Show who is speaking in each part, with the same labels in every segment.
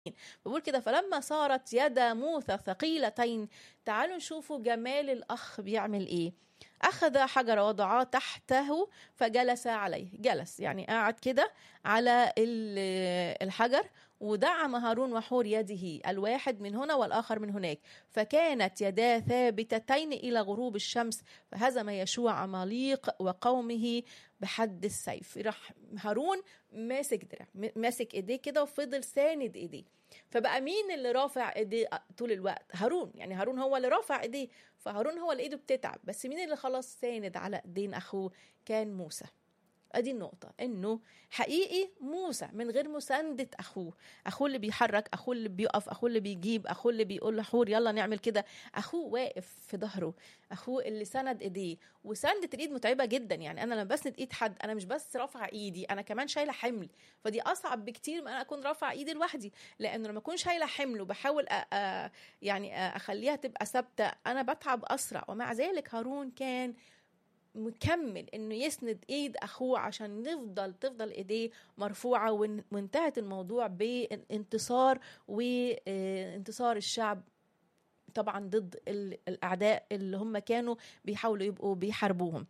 Speaker 1: بقول كده فلما صارت يد موسى ثقيلتين تعالوا نشوفوا جمال الأخ بيعمل إيه أخذ حجر وضعاه تحته فجلس عليه جلس يعني قاعد كده على ال- الحجر ودعم هارون وحور يده الواحد من هنا والآخر من هناك فكانت يداه ثابتتين إلى غروب الشمس فهزم يشوع عماليق وقومه بحد السيف راح هارون ماسك درع م- ماسك ايديه كده وفضل ساند ايديه فبقى مين اللي رافع ايديه طول الوقت هارون يعني هارون هو اللي رافع ايديه فهارون هو اللي ايده بتتعب بس مين اللي خلاص ساند على ايدين اخوه كان موسى ادي النقطة انه حقيقي موسى من غير مساندة اخوه اخوه اللي بيحرك اخوه اللي بيقف اخوه اللي بيجيب اخوه اللي بيقول لحور يلا نعمل كده اخوه واقف في ظهره اخوه اللي سند ايديه وسندة الايد متعبة جدا يعني انا لما بسند ايد حد انا مش بس رافعة ايدي انا كمان شايلة حمل فدي اصعب بكتير من انا اكون رافعة ايدي لوحدي لانه لما اكون شايلة حمل وبحاول أ... أ... يعني اخليها تبقى ثابتة انا بتعب اسرع ومع ذلك هارون كان مكمل انه يسند ايد اخوه عشان نفضل تفضل ايديه مرفوعه وان- وانتهت الموضوع بانتصار وانتصار الشعب طبعا ضد ال- الاعداء اللي هم كانوا بيحاولوا يبقوا بيحاربوهم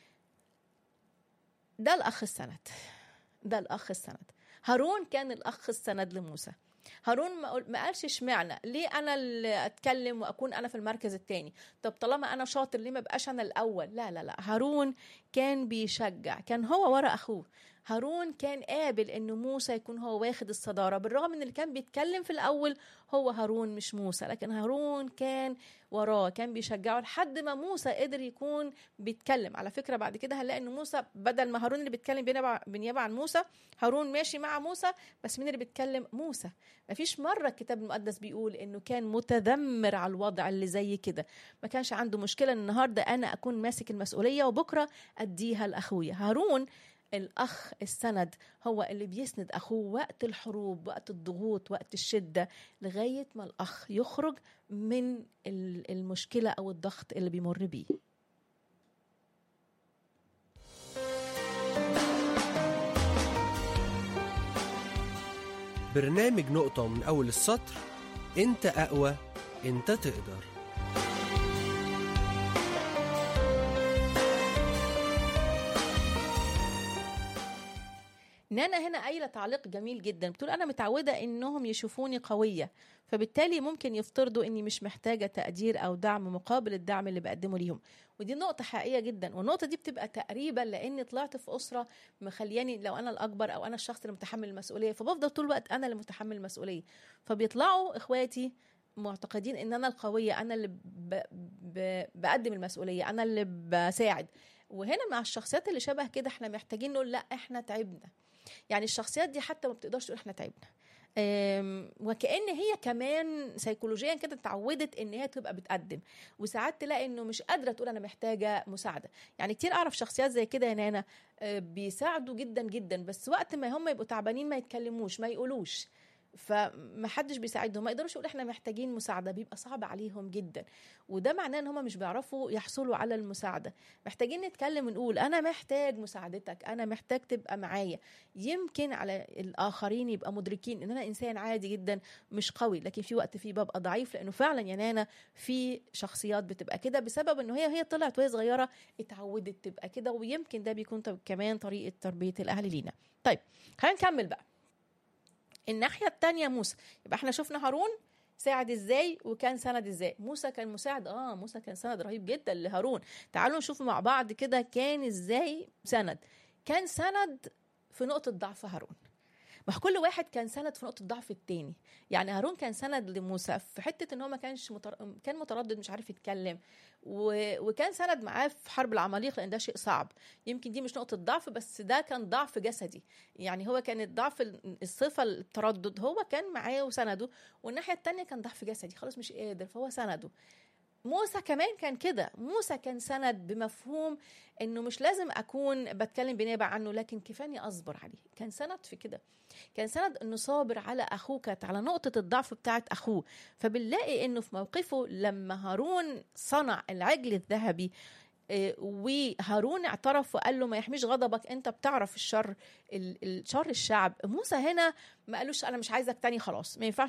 Speaker 1: ده الاخ السند ده الاخ السند هارون كان الاخ السند لموسى هارون ما قال- ما قالش اشمعنى ليه انا اللي اتكلم واكون انا في المركز الثاني طب طالما انا شاطر ليه ما بقاش انا الاول لا لا لا هارون كان بيشجع كان هو ورا اخوه هارون كان قابل انه موسى يكون هو واخد الصداره بالرغم ان اللي كان بيتكلم في الاول هو هارون مش موسى لكن هارون كان وراه كان بيشجعه لحد ما موسى قدر يكون بيتكلم على فكره بعد كده هنلاقي ان موسى بدل ما هارون اللي بيتكلم بينيابه بنيابه عن موسى هارون ماشي مع موسى بس مين اللي بيتكلم موسى مفيش مره الكتاب المقدس بيقول انه كان متذمر على الوضع اللي زي كده ما كانش عنده مشكله ان النهارده انا اكون ماسك المسؤوليه وبكره اديها لاخويا هارون الاخ السند هو اللي بيسند اخوه وقت الحروب وقت الضغوط وقت الشده لغايه ما الاخ يخرج من ال- المشكله او الضغط اللي بيمر بيه
Speaker 2: برنامج نقطة من أول السطر أنت أقوى أنت تقدر
Speaker 1: نانا هنا قايله تعليق جميل جدا بتقول انا متعوده انهم يشوفوني قويه فبالتالي ممكن يفترضوا اني مش محتاجه تقدير او دعم مقابل الدعم اللي بقدمه ليهم ودي نقطه حقيقيه جدا والنقطه دي بتبقى تقريبا لاني طلعت في اسره مخلياني لو انا الاكبر او انا الشخص اللي متحمل المسؤوليه فبفضل طول الوقت انا اللي متحمل المسؤوليه فبيطلعوا اخواتي معتقدين ان انا القويه انا اللي ب... ب... بقدم المسؤوليه انا اللي بساعد وهنا مع الشخصيات اللي شبه كده احنا محتاجين نقول لا احنا تعبنا يعني الشخصيات دي حتى ما بتقدرش تقول احنا تعبنا أم، وكأن هي كمان سيكولوجيا كده اتعودت ان هي تبقى بتقدم وساعات تلاقي انه مش قادره تقول انا محتاجه مساعده يعني كتير اعرف شخصيات زي كده يا نانا أه، بيساعدوا جدا جدا بس وقت ما هم يبقوا تعبانين ما يتكلموش ما يقولوش فمحدش بيساعدهم ما يقدروش يقولوا احنا محتاجين مساعده بيبقى صعب عليهم جدا وده معناه ان هم مش بيعرفوا يحصلوا على المساعده محتاجين نتكلم ونقول انا محتاج مساعدتك انا محتاج تبقى معايا يمكن على الاخرين يبقى مدركين ان انا انسان عادي جدا مش قوي لكن في وقت فيه ببقى ضعيف لانه فعلا يا نانا في شخصيات بتبقى كده بسبب انه هي هي طلعت وهي صغيره اتعودت تبقى كده ويمكن ده بيكون طب كمان طريقه تربيه الاهل لينا طيب خلينا نكمل بقى الناحيه التانية موسى يبقى احنا شفنا هارون ساعد ازاي وكان سند ازاي موسى كان مساعد اه موسى كان سند رهيب جدا لهارون تعالوا نشوف مع بعض كده كان ازاي سند كان سند في نقطه ضعف هارون ما هو كل واحد كان سند في نقطه ضعف التاني يعني هارون كان سند لموسى في حته ان هو ما كانش متر... كان متردد مش عارف يتكلم و... وكان سند معاه في حرب العماليق لان ده شيء صعب يمكن دي مش نقطه ضعف بس ده كان ضعف جسدي يعني هو كان الضعف ال- الصفه التردد هو كان معاه وسنده والناحيه التانية كان ضعف جسدي خلاص مش قادر فهو سنده موسى كمان كان كده موسى كان سند بمفهوم انه مش لازم اكون بتكلم بنيابه عنه لكن كفاني اصبر عليه كان سند في كده كان سند انه صابر على اخوه كانت على نقطه الضعف بتاعت اخوه فبنلاقي انه في موقفه لما هارون صنع العجل الذهبي آه، وهارون اعترف وقال له ما يحميش غضبك انت بتعرف الشر ال- ال- شر الشعب موسى هنا ما قالوش انا مش عايزك تاني خلاص ما ينفعش